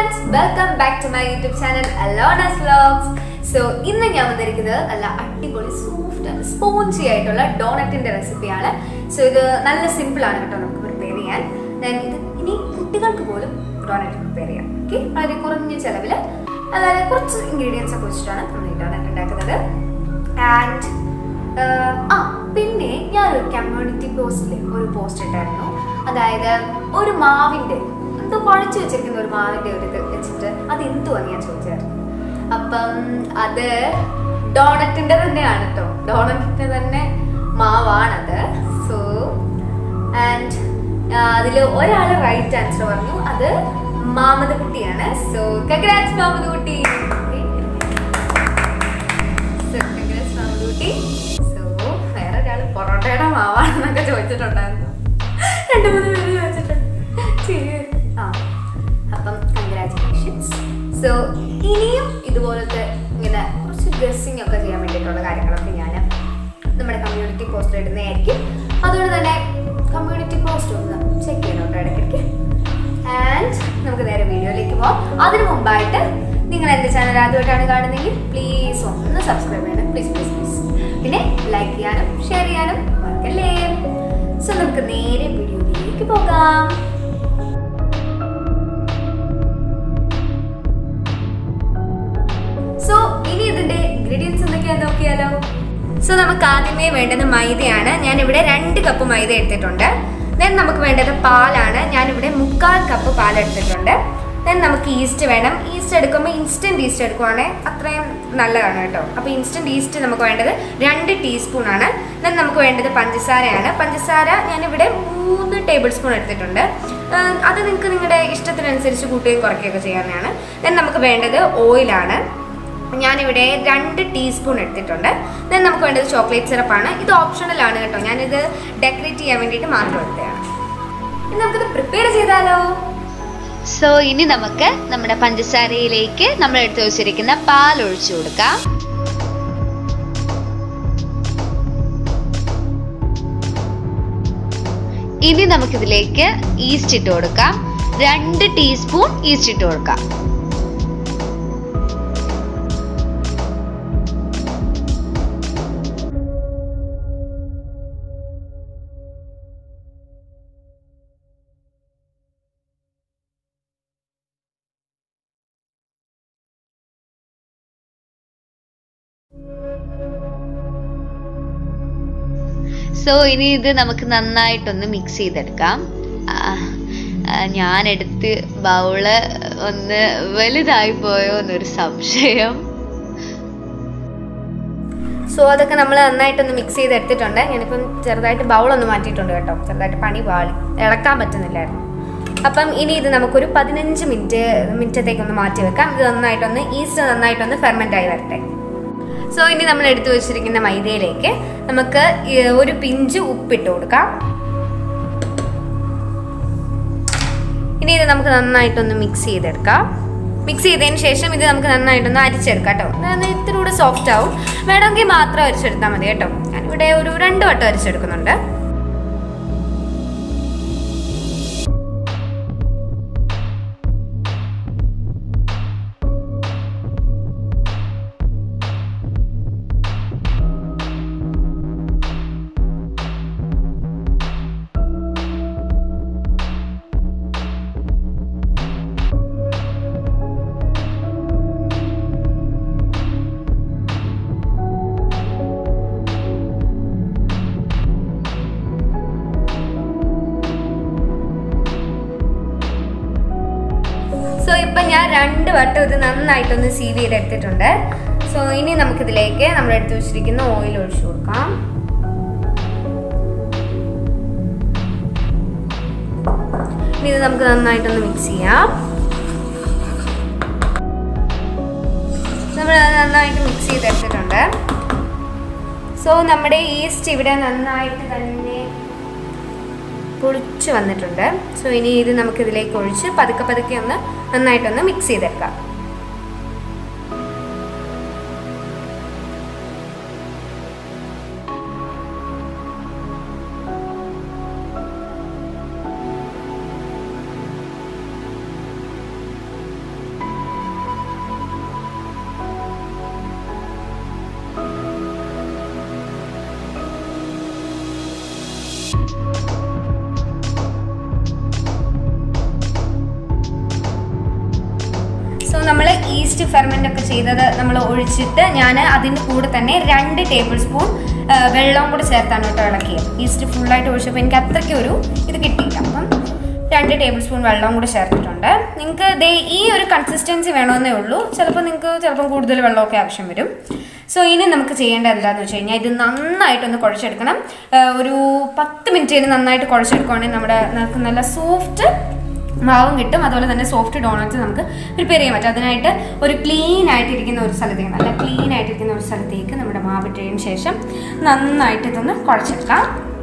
Friends welcome back to my YouTube channel Alonas vlogs so ഇന്ന് ഞാൻ വന്നിരിക്കുന്നത് നല്ല അടിപൊളി സോഫ്റ്റ് ആൻഡ് സ്പോഞ്ചി ആയിട്ടുള്ള ഡോണറ്റിന്റെ റെസിപ്പിയാണ് സോ ഇത് നല്ല സിമ്പിൾ ആണ് കേട്ടോ നമുക്ക് പ്രിപ്പയർ ചെയ്യാൻ ഞാൻ ഇത് ഇനി കുട്ടികൾക്ക് പോലും ഡോണറ്റ് പ്രിപ്പയർ ചെയ്യാം ഓക്കെ വളരെ കുറഞ്ഞ ചെലവിൽ അതായത് കുറച്ച് ഇൻഗ്രീഡിയൻസ് ഒക്കെ വെച്ചിട്ടാണ് നമ്മൾ ഈ ഡോണറ്റ് ഉണ്ടാക്കുന്നത് ആൻഡ് ആ പിന്നെ ഞാൻ ഒരു കമ്മ്യൂണിറ്റി പോസ്റ്റിൽ ഒരു പോസ്റ്റ് ഇട്ടായിരുന്നു അതായത് ഒരു മാവിന്റെ എന്തോ കുഴച്ച് വെച്ചിരിക്കുന്ന ഒരു മാവിന്റെ ഒരു ഇത് വെച്ചിട്ട് അത് എന്തുവാന്ന് ഞാൻ ചോദിച്ചായിരുന്നു അപ്പം അത് ഡോണറ്റിന്റെ തന്നെയാണ് കേട്ടോ ഡോണറ്റിന്റെ തന്നെ മാവാണത് സോ ആൻഡ് അതിൽ ഒരാൾ റൈറ്റ് ആൻസർ പറഞ്ഞു അത് മാമത് കുട്ടിയാണ് സോ കഗ്രാറ്റ്സ് മാമത് കുട്ടി So, congrats മാമത് കുട്ടി സോ വേറെ ഒരാൾ പൊറോട്ടയുടെ മാവാണെന്നൊക്കെ ചോദിച്ചിട്ടുണ്ടായിരുന്നു രണ്ടു മൂന്ന് പേര് ചോദിച്ചിട്ടുണ്ട് ശരി ആ അപ്പം കൺഗ്രാറ്റുലേഷൻസ് സോ ഇനിയും ഇതുപോലത്തെ ഇങ്ങനെ കുറച്ച് ഗസ്സിങ് ഒക്കെ ചെയ്യാൻ വേണ്ടിയിട്ടുള്ള കാര്യങ്ങളൊക്കെ ഞാൻ നമ്മുടെ കമ്മ്യൂണിറ്റി പോസ്റ്റിൽ ഇടുന്നതായിരിക്കും അതുകൊണ്ട് തന്നെ കമ്മ്യൂണിറ്റി പോസ്റ്റ് ഒന്ന് ചെക്ക് ചെയ്യണം കേട്ടോ ഇടയ്ക്കിടയ്ക്ക് ആൻഡ് നമുക്ക് നേരെ വീഡിയോയിലേക്ക് പോകാം അതിനു മുമ്പായിട്ട് നിങ്ങൾ എൻ്റെ ചാനൽ ആദ്യമായിട്ടാണ് കാണുന്നതെങ്കിൽ പ്ലീസ് ഒന്ന് സബ്സ്ക്രൈബ് ചെയ്യണം പ്ലീസ് പ്ലീസ് പ്ലീസ് പിന്നെ ലൈക്ക് ചെയ്യാനും ഷെയർ ചെയ്യാനും മറക്കല്ലേ സോ നമുക്ക് നേരെ വീഡിയോയിലേക്ക് പോകാം സോ ഇനി ഇതിന്റെ ഇൻഗ്രീഡിയൻസ് എന്തൊക്കെയാന്ന് നോക്കിയാലോ സോ നമുക്ക് ആദ്യമേ വേണ്ടത് മൈദയാണ് ഞാൻ ഇവിടെ രണ്ട് കപ്പ് മൈദ എടുത്തിട്ടുണ്ട് ദെൻ നമുക്ക് വേണ്ടത് പാലാണ് ഞാൻ ഇവിടെ മുക്കാൽ കപ്പ് പാൽ എടുത്തിട്ടുണ്ട് ദെൻ നമുക്ക് ഈസ്റ്റ് വേണം ഈസ്റ്റ് എടുക്കുമ്പോൾ ഇൻസ്റ്റൻറ്റ് ഈസ്റ്റ് എടുക്കുവാണെങ്കിൽ അത്രയും നല്ലതാണ് കേട്ടോ അപ്പോൾ ഇൻസ്റ്റൻറ്റ് ഈസ്റ്റ് നമുക്ക് വേണ്ടത് രണ്ട് ടീസ്പൂൺ ആണ് ദെൻ നമുക്ക് വേണ്ടത് പഞ്ചസാരയാണ് പഞ്ചസാര ഞാനിവിടെ മൂന്ന് ടേബിൾ സ്പൂൺ എടുത്തിട്ടുണ്ട് ആഹ് അത് നിങ്ങൾക്ക് നിങ്ങളുടെ ഇഷ്ടത്തിനനുസരിച്ച് കൂട്ടുകയും കുറയ്ക്കുകയൊക്കെ ചെയ്യാവുന്നതാണ് ദെൻ നമുക്ക് വേണ്ടത് ഓയിലാണ് ഞാനിവിടെ രണ്ട് ടീസ്പൂൺ എടുത്തിട്ടുണ്ട് ദെൻ നമുക്ക് വേണ്ടത് ചോക്ലേറ്റ് സിറപ്പാണ് ഇത് ഓപ്ഷണൽ ആണ് കേട്ടോ ഞാനിത് ഡെക്കറേറ്റ് ചെയ്യാൻ വേണ്ടിയിട്ട് മാത്രം എടുത്തതാണ് ഇനി നമുക്കിത് പ്രിപ്പയർ ചെയ്താലോ സോ ഇനി നമുക്ക് നമ്മുടെ പഞ്ചസാരയിലേക്ക് നമ്മൾ എടുത്തു വെച്ചിരിക്കുന്ന പാൽ ഒഴിച്ചു കൊടുക്കാം ഇനി നമുക്കിതിലേക്ക് ഈസ്റ്റ് ഇട്ട് കൊടുക്കാം രണ്ട് ടീസ്പൂൺ ഈസ്റ്റ് ഇട്ട് കൊടുക്കാം സോ ഇനി ഇത് നമുക്ക് നന്നായിട്ടൊന്ന് മിക്സ് ചെയ്തെടുക്കാം ആ, ആ, ഞാൻ എടുത്ത് ബൗള് ഒന്ന് വലുതായി പോയോ എന്നൊരു സംശയം സോ അതൊക്കെ നമ്മൾ നന്നായിട്ടൊന്ന് മിക്സ് ചെയ്ത് എടുത്തിട്ടുണ്ട് ഞാനിപ്പം ചെറുതായിട്ട് ബൗളൊന്ന് മാറ്റിയിട്ടുണ്ട് കേട്ടോ ചെറുതായിട്ട് പണി പാളി ഇളക്കാൻ പറ്റുന്നില്ലായിരുന്നു അപ്പം ഇനി ഇത് നമുക്കൊരു പതിനഞ്ച് മിനിറ്റ് മിനിറ്റത്തേക്കൊന്ന് മാറ്റി വെക്കാം ഇത് നന്നായിട്ടൊന്ന് ഈസ്റ്റ് നന്നായിട്ടൊന്ന് ഫെർമെൻ്റ് ആയി വരട്ടെ സോ ഇനി നമ്മൾ എടുത്തു വെച്ചിരിക്കുന്ന മൈദയിലേക്ക് നമുക്ക് ഈ ഒരു പിഞ്ച് ഉപ്പിട്ട് കൊടുക്കാം ഇനി ഇത് നമുക്ക് നന്നായിട്ടൊന്ന് മിക്സ് ചെയ്തെടുക്കാം മിക്സ് ചെയ്തതിന് ശേഷം ഇത് നമുക്ക് നന്നായിട്ടൊന്ന് അരിച്ചെടുക്കാം കേട്ടോ അതായത് ഇത്തിരി കൂടെ സോഫ്റ്റ് ആവും വേണമെങ്കിൽ മാത്രം അരിച്ചെടുത്താൽ മതി കേട്ടോ ഞാനിവിടെ ഒരു രണ്ട് വട്ടം അരിച്ചെടുക്കുന്നുണ്ട് സോ ഇപ്പൊ ഞാൻ രണ്ട് വട്ടം ഇത് നന്നായിട്ടൊന്ന് സീവ് ചെയ്തെടുത്തിട്ടുണ്ട് സോ ഇനി നമുക്കിതിലേക്ക് നമ്മൾ എടുത്തു വെച്ചിരിക്കുന്ന ഓയിൽ ഒഴിച്ചു കൊടുക്കാം ഇനി ഇത് നമുക്ക് നന്നായിട്ടൊന്ന് മിക്സ് ചെയ്യാം നമ്മൾ നന്നായിട്ട് മിക്സ് ചെയ്തെടുത്തിട്ടുണ്ട് സോ നമ്മുടെ ഈസ്റ്റ് ഇവിടെ നന്നായിട്ട് തന്നെ പൊളിച്ച് വന്നിട്ടുണ്ട് സോ ഇനി ഇത് നമുക്ക് ഇതിലേക്ക് ഒഴിച്ച് പതുക്കെ പതുക്കെ ഒന്ന് നന്നായിട്ടൊന്ന് മിക്സ് ചെയ്തെടുക്കാം നമ്മൾ ഈസ്റ്റ് ഫെർമെൻ്റ് ഒക്കെ ചെയ്തത് നമ്മൾ ഒഴിച്ചിട്ട് ഞാൻ അതിൻ്റെ കൂടെ തന്നെ രണ്ട് ടേബിൾ സ്പൂൺ വെള്ളവും കൂടെ ചേർത്താണ് കേട്ടോ ഇളക്കിയത് ഈസ്റ്റ് ഫുള്ളായിട്ട് ഒഴിച്ചപ്പോൾ എനിക്ക് അത്രയ്ക്ക് ഒരു ഇത് കിട്ടിയില്ല അപ്പം രണ്ട് ടേബിൾ സ്പൂൺ വെള്ളവും കൂടെ ചേർത്തിട്ടുണ്ട് നിങ്ങൾക്ക് ദേ ഈ ഒരു കൺസിസ്റ്റൻസി വേണമെന്നേ ഉള്ളൂ ചിലപ്പോൾ നിങ്ങൾക്ക് ചിലപ്പം കൂടുതൽ വെള്ളമൊക്കെ ആവശ്യം വരും സോ ഇനി നമുക്ക് ചെയ്യേണ്ടത് എന്താണെന്ന് വെച്ച് കഴിഞ്ഞാൽ ഇത് നന്നായിട്ടൊന്ന് കുഴച്ചെടുക്കണം ആ, ഒരു പത്ത് മിനിറ്റ് നന്നായിട്ട് കുഴച്ചെടുക്കുകയാണെങ്കിൽ നമ്മുടെ നമുക്ക് നല്ല സോഫ്റ്റ് മാവും കിട്ടും അതുപോലെ തന്നെ സോഫ്റ്റ് ഡോണറ്റ്സ് നമുക്ക് പ്രിപ്പയർ ചെയ്യാൻ പറ്റും അതിനായിട്ട് ഒരു ക്ലീൻ ആയിട്ടിരിക്കുന്ന ഒരു സ്ഥലത്തേക്ക് നല്ല ക്ലീൻ ആയിട്ടിരിക്കുന്ന ഒരു സ്ഥലത്തേക്ക് നമ്മുടെ മാവിട്ടതിന് ശേഷം നന്നായിട്ട് ഇതൊന്ന് കുഴച്ചെടുക്കാം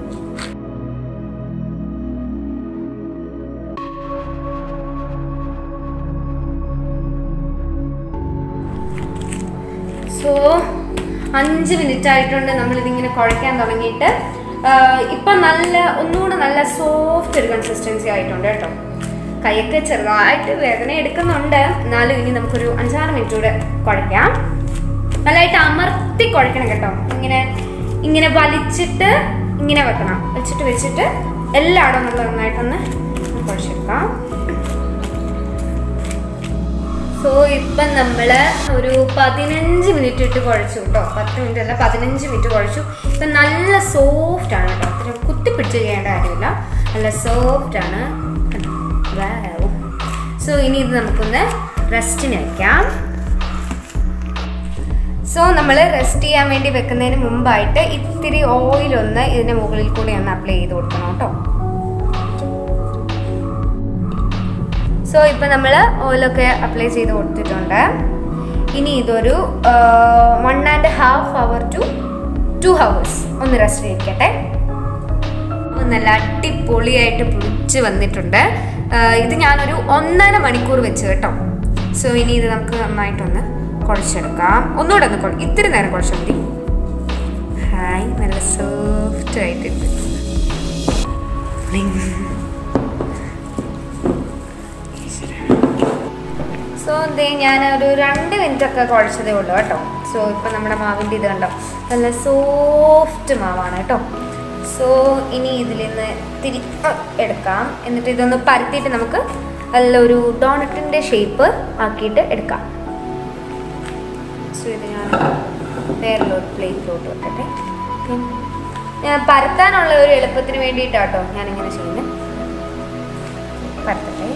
സോ അഞ്ച് മിനിറ്റ് ആയിട്ടുണ്ട് നമ്മളിതിങ്ങനെ കുഴയ്ക്കാൻ തുടങ്ങിയിട്ട് ആഹ് ഇപ്പം നല്ല ഒന്നുകൂടെ നല്ല സോഫ്റ്റ് ഒരു കൺസിസ്റ്റൻസി ആയിട്ടുണ്ട് കേട്ടോ കൈയൊക്കെ ചെറുതായിട്ട് വേദന എടുക്കുന്നുണ്ട് എന്നാലും ഇനി നമുക്കൊരു അഞ്ചാറ് മിനിറ്റ് കൂടെ കുഴയ്ക്കാം നല്ലതായിട്ട് അമർത്തി കുഴക്കണം കേട്ടോ ഇങ്ങനെ ഇങ്ങനെ വലിച്ചിട്ട് ഇങ്ങനെ വെക്കണം വെച്ചിട്ട് വെച്ചിട്ട് എല്ലായിടവും നമ്മൾ നന്നായിട്ടൊന്ന് കുഴച്ചെടുക്കാം സോ ഇപ്പം നമ്മൾ ഒരു പതിനഞ്ച് മിനിറ്റ് ഇട്ട് കുഴച്ചു കേട്ടോ പത്ത് മിനിറ്റ് അല്ല പതിനഞ്ച് മിനിറ്റ് കുഴച്ചു ഇപ്പം നല്ല സോഫ്റ്റ് ആണ് കേട്ടോ അത്ര കുത്തിപ്പിടിച്ച് ചെയ്യേണ്ട കാര്യമില്ല നല്ല സോഫ്റ്റ് ആണ് സോ ഇനി ഇത് നമുക്കൊന്ന് റെസ്റ്റിന് വയ്ക്കാം സോ നമ്മൾ റെസ്റ്റ് ചെയ്യാൻ വേണ്ടി വെക്കുന്നതിന് മുമ്പായിട്ട് ഇത്തിരി ഓയിൽ ഒന്ന് ഇതിൻ്റെ മുകളിൽ കൂടി ഒന്ന് അപ്ലൈ ചെയ്ത് കൊടുക്കണം കേട്ടോ സോ ഇപ്പം നമ്മൾ ഓയിലൊക്കെ അപ്ലൈ ചെയ്ത് കൊടുത്തിട്ടുണ്ട് ഇനി ഇതൊരു one and half hour to two hours ഒന്ന് റെസ്റ്റ് ചെയ്യിക്കട്ടെ നല്ല അടിപൊളിയായിട്ട് പുളിച്ച് വന്നിട്ടുണ്ട് ആ, ഇത് ഞാനൊരു ഒന്നര മണിക്കൂർ വെച്ച് കേട്ടോ സോ ഇനി ഇത് നമുക്ക് നന്നായിട്ടൊന്ന് കുഴച്ചെടുക്കാം ഒന്നുകൂടെ ഒന്ന് കുഴ ഇത്തിരി നേരം കുഴച്ചാൽ മതി ഹായ് നല്ല സോഫ്റ്റ് ആയിട്ടുണ്ട് സോ എന്തേ ഞാൻ ഒരു രണ്ട് മിനിറ്റ് ഒക്കെ കുഴച്ചതേ ഉള്ളൂ കേട്ടോ സോ ഇപ്പം നമ്മുടെ മാവിൻ്റെ ഇത് കണ്ടോ നല്ല സോഫ്റ്റ് മാവാണ് കേട്ടോ സോ ഇനി ഇതിൽ നിന്ന് തിരി അ, എടുക്കാം എന്നിട്ട് ഇതൊന്ന് പരത്തിയിട്ട് നമുക്ക് നല്ല ഒരു ഡോണറ്റിൻ്റെ ഷേപ്പ് ആക്കിയിട്ട് എടുക്കാം സോ ഇത് ഞാൻ വേറൊരു പ്ലേറ്റിലോട്ട് വെക്കട്ടെ ഉം. ഞാൻ പരത്താനുള്ള ഒരു എളുപ്പത്തിന് വേണ്ടിയിട്ടാട്ടോ ഞാനിങ്ങനെ ചെയ്യുന്നത് പരത്തട്ടെ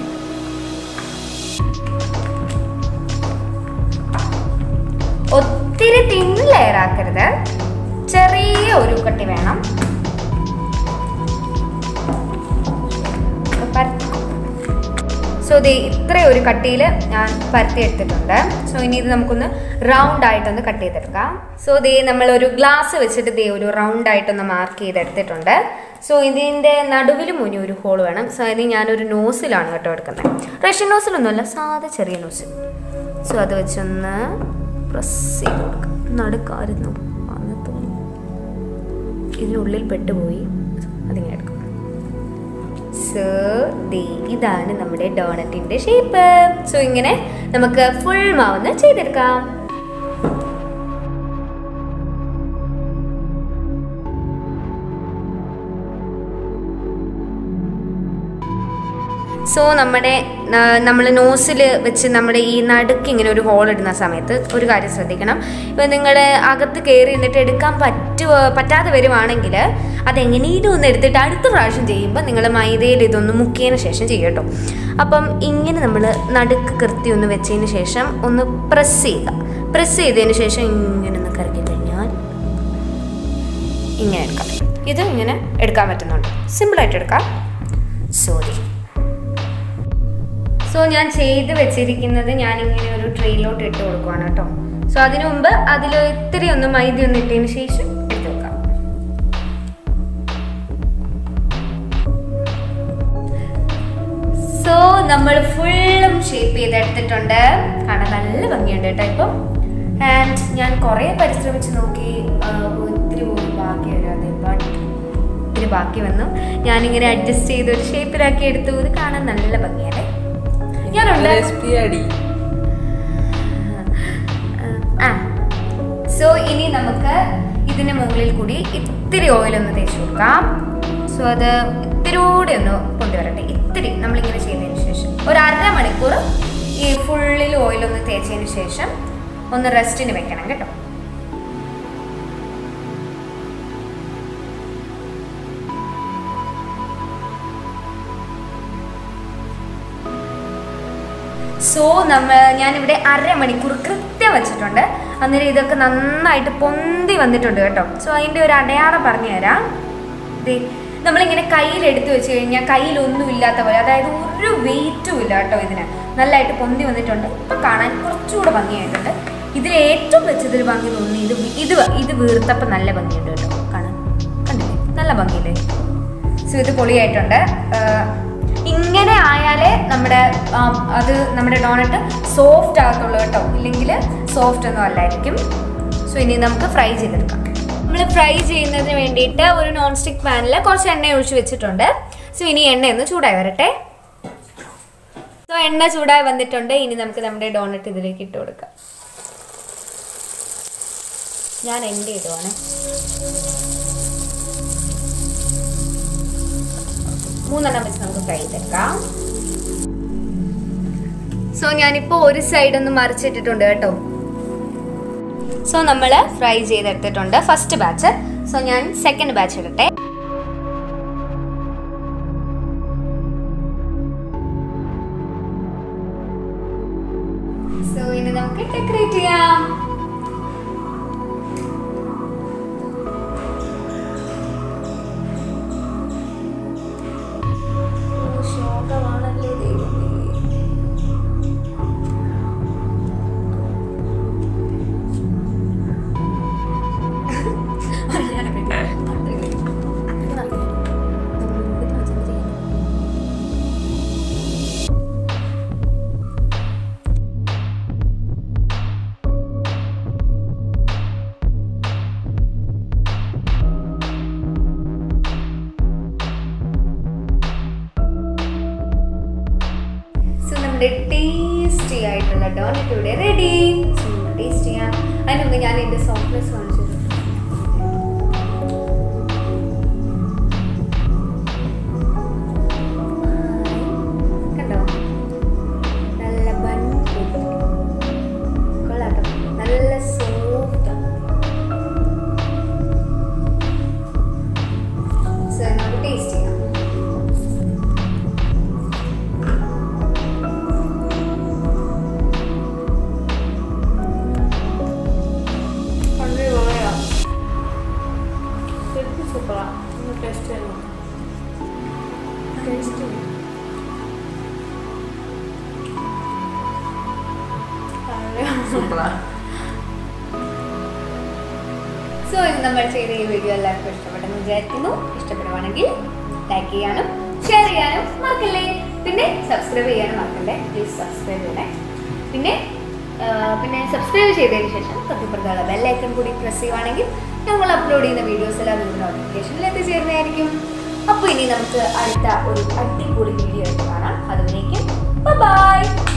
ഒത്തിരി തിൻ ലെയർ ആക്കരുത് ചെറിയ ഒരു കട്ടി വേണം സോ ഇത് ഇത്ര ഒരു കട്ടിയിൽ ഞാൻ പരത്തി എടുത്തിട്ടുണ്ട് സോ ഇനി ഇത് നമുക്കൊന്ന് റൗണ്ട് ആയിട്ടൊന്ന് കട്ട് ചെയ്തെടുക്കാം സോ ദേ നമ്മൾ ഒരു ഗ്ലാസ് വെച്ചിട്ട് ദേ ഒരു റൗണ്ട് ആയിട്ടൊന്ന് മാർക്ക് ചെയ്തെടുത്തിട്ടുണ്ട് സോ ഇതിൻ്റെ നടുവിൽ മുന്നിൽ ഒരു ഹോൾ വേണം സോ ഇത് ഞാനൊരു നോസിലാണ് കേട്ടോ എടുക്കുന്നത് റഷ്യൻ നോസിലൊന്നുമല്ല സാധാ ചെറിയ നോസിൽ സോ അത് വെച്ചൊന്ന് പ്രസ് ചെയ്ത് കൊടുക്കാം നടുക്കായിരുന്നു ആണെന്ന് തോന്നുന്നു ഇതിനുള്ളിൽ പെട്ടുപോയി അതിങ്ങനെ എടുക്കാം സോ ദേ ഇതാണ് നമ്മുടെ ഡോണറ്റിന്റെ ഷേപ്പ് സോ ഇങ്ങനെ നമുക്ക് ഫുൾ മാവുന്ന് ചെയ്തെടുക്കാം സോ നമ്മുടെ നമ്മൾ നോസിൽ വെച്ച് നമ്മുടെ ഈ നടുക്ക് ഇങ്ങനെ ഒരു ഹോൾ ഇടുന്ന സമയത്ത് ഒരു കാര്യം ശ്രദ്ധിക്കണം ഇപ്പം നിങ്ങൾ അകത്ത് കയറി നിന്നിട്ട് എടുക്കാൻ പറ്റുക പറ്റാതെ വരുവാണെങ്കിൽ അതെങ്ങനെയും ഒന്ന് എടുത്തിട്ട് അടുത്ത പ്രാവശ്യം ചെയ്യുമ്പോൾ നിങ്ങൾ മൈദയിൽ ഇതൊന്ന് മുക്കിയതിന് ശേഷം ചെയ്യട്ടോ അപ്പം ഇങ്ങനെ നമ്മൾ നടുക്ക് കൃത്യം ഒന്ന് വെച്ചതിന് ശേഷം ഒന്ന് പ്രസ് ചെയ്യുക പ്രസ് ചെയ്തതിന് ശേഷം ഇങ്ങനെ ഒന്ന് കറക്കി കഴിഞ്ഞാൽ ഇങ്ങനെ എടുക്കാം ഇത് ഇങ്ങനെ എടുക്കാൻ പറ്റുന്നുണ്ട് സിമ്പിളായിട്ട് എടുക്കാം സോറി സോ ഞാൻ ചെയ്ത് വെച്ചിരിക്കുന്നത് ഞാൻ ഇങ്ങനെ ഒരു ട്രെയിലോട്ട് ഇട്ട് കൊടുക്കുവാണ് കേട്ടോ സോ അതിനു മുമ്പ് അതിൽ ഇത്തിരി ഒന്ന് മൈദ ഒന്ന് ഇട്ടതിന് ശേഷം എടുത്ത് വെക്കാം സോ നമ്മൾ ഫുള്ളും ഷേപ്പ് ചെയ്തെടുത്തിട്ടുണ്ട് കാണാൻ നല്ല ഭംഗിയുണ്ട് കേട്ടോ ഇപ്പം ആൻഡ് ഞാൻ കുറേ പരിശ്രമിച്ച് നോക്കി ആ, ഒത്തിരി പോലും ബാക്കി വരാതെ ബട്ട് ഇത്തിരി ബാക്കി വന്നു ഞാനിങ്ങനെ അഡ്ജസ്റ്റ് ചെയ്ത് ഒരു ഷേപ്പിലാക്കി എടുത്തു ഇത് കാണാൻ നല്ല ഭംഗിയല്ലേ ഞാനുണ്ട് റെസിപ്പി അടി ആ സോ ഇനി നമുക്ക് ഇതിന് മുകളിൽ കൂടി ഇത്തിരി ഓയിൽ ഒന്ന് തേച്ച് കൊടുക്കാം സോ അത് ഇത്തിരി കൂടി ഒന്ന് കൊണ്ടുവരട്ടെ ഇത്തിരി നമ്മളിങ്ങനെ ചെയ്തതിന് ശേഷം ഒരു അര മണിക്കൂർ ഈ ഫുള്ളിൽ ഓയിലൊന്ന് തേച്ചതിന് ശേഷം ഒന്ന് റെസ്റ്റിന് വെക്കണം കേട്ടോ സോ നമ്മ ഞാനിവിടെ അരമണിക്കൂർ കൃത്യം വെച്ചിട്ടുണ്ട് അന്നേരം ഇതൊക്കെ നന്നായിട്ട് പൊന്തി വന്നിട്ടുണ്ട് കേട്ടോ സോ അതിൻ്റെ ഒരു അടയാളം പറഞ്ഞു തരാം ദേ, നമ്മളിങ്ങനെ കയ്യിൽ എടുത്തു വെച്ച് കഴിഞ്ഞാൽ കയ്യിലൊന്നും ഇല്ലാത്ത പോലെ അതായത് ഒരു വെയിറ്റും ഇല്ല കേട്ടോ ഇതിന് നല്ലതായിട്ട് പൊന്തി വന്നിട്ടുണ്ട് ഇപ്പം കാണാൻ കുറച്ചുകൂടെ ഭംഗിയായിട്ടുണ്ട് ഇതിൽ ഏറ്റവും വെച്ചതിൽ ഭംഗി തോന്നി ഇത് വി- ഇത് വ- ഇത് വീർത്തപ്പം നല്ല ഭംഗിയുണ്ട് കേട്ടോ കാണാൻ കണ്ടില്ലേ നല്ല ഭംഗിയില്ലേ സോ ഇത് പൊളിയായിട്ടുണ്ട് ആഹ് ഇങ്ങനെ ആയാലേ നമ്മുടെ ആം, അത് നമ്മുടെ ഡോണറ്റ് സോഫ്റ്റ് ആകത്തുള്ളൂ കേട്ടോ ഇല്ലെങ്കിൽ സോഫ്റ്റ് ഒന്നും അല്ലായിരിക്കും സോ ഇനി നമുക്ക് ഫ്രൈ ചെയ്തെടുക്കാം നമ്മൾ ഫ്രൈ ചെയ്യുന്നതിന് വേണ്ടിയിട്ട് ഒരു നോൺ സ്റ്റിക്ക് പാനിൽ കുറച്ച് എണ്ണ ഒഴിച്ച് വെച്ചിട്ടുണ്ട് സോ ഇനി എണ്ണ ഒന്ന് ചൂടായി വരട്ടെ സോ എണ്ണ ചൂടായി വന്നിട്ടുണ്ട് ഇനി നമുക്ക് നമ്മുടെ ഡോണറ്റ് ഇതിലേക്ക് ഇട്ട് കൊടുക്കാം ഞാൻ എൻ്റെ ഇടുവാണ് മൂന്നെണ്ണം വെച്ച് നമുക്ക് ഫ്രൈ ചെയ്തെടുക്കാം സോ ഞാനിപ്പോൾ ഒരു സൈഡ് ഒന്ന് മറിച്ചിട്ടിട്ടുണ്ട് കേട്ടോ സോ നമ്മൾ ഫ്രൈ ചെയ്തെടുത്തിട്ടുണ്ട് ഫസ്റ്റ് ബാച്ച് സോ ഞാൻ സെക്കൻഡ് ബാച്ച് ഇടട്ടെ സോ ഇനി നമുക്ക് ഡെക്കറേറ്റ് ചെയ്യാം ഓ, ശോകമാണല്ലേ ദൈവമേ. സോ നമ്മുടെ ടേസ്റ്റി ആയിട്ടുള്ള ഡോണറ്റ് ഇവിടെ റെഡി സോ നമുക്ക് ടേസ്റ്റ് ചെയ്യാം അതിന് മുമ്പ് ഞാൻ എൻ്റെ സോഫ്റ്റ്നെസ് കാണിച്ചു തരാം. കണ്ടോ നല്ല ഭംഗി കൊള്ളാട്ടോ നല്ല സോഫ്റ്റ് സോ നമുക്ക് ടേസ്റ്റ് ചെയ്യാം അടിപൊളിയാ ശരിക്കും സൂപ്പറാ ഒന്ന് ടേസ്റ്റ് ചെയ്യണം ടേസ്റ്റ് ചെയ്യണം സോ ഇത് നമ്മൾ ചെയ്ത ഈ വീഡിയോ എല്ലാവർക്കും ഇഷ്ടപ്പെട്ടെന്ന് വിചാരിക്കുന്നു ഇഷ്ടപ്പെടുവാണെങ്കിൽ ലൈക്ക് ചെയ്യാനും ഷെയർ ചെയ്യാനും മറക്കല്ലേ പിന്നെ സബ്സ്ക്രൈബ് ചെയ്യാനും മറക്കല്ലേ പ്ലീസ് സബ്സ്ക്രൈബ് ചെയ്യണേ പിന്നെ ആ, പിന്നെ സബ്സ്ക്രൈബ് ചെയ്തതിന് ശേഷം തൊട്ടിപ്പുറത്തുള്ള ബെല്ലൈക്കൺ കൂടി പ്രസ് ചെയ്യുവാണെങ്കിൽ ഞങ്ങൾ അപ്ലോഡ് ചെയ്യുന്ന വീഡിയോസ് എല്ലാം നിങ്ങളുടെ നോട്ടിഫിക്കേഷനിൽ എത്തിച്ചേരുന്നതായിരിക്കും അപ്പോൾ ഇനി നമുക്ക് അടുത്ത ഒരു അടിപൊളി വീഡിയോ ആയിട്ട് കാണാം അതുവരേക്കും ബൈ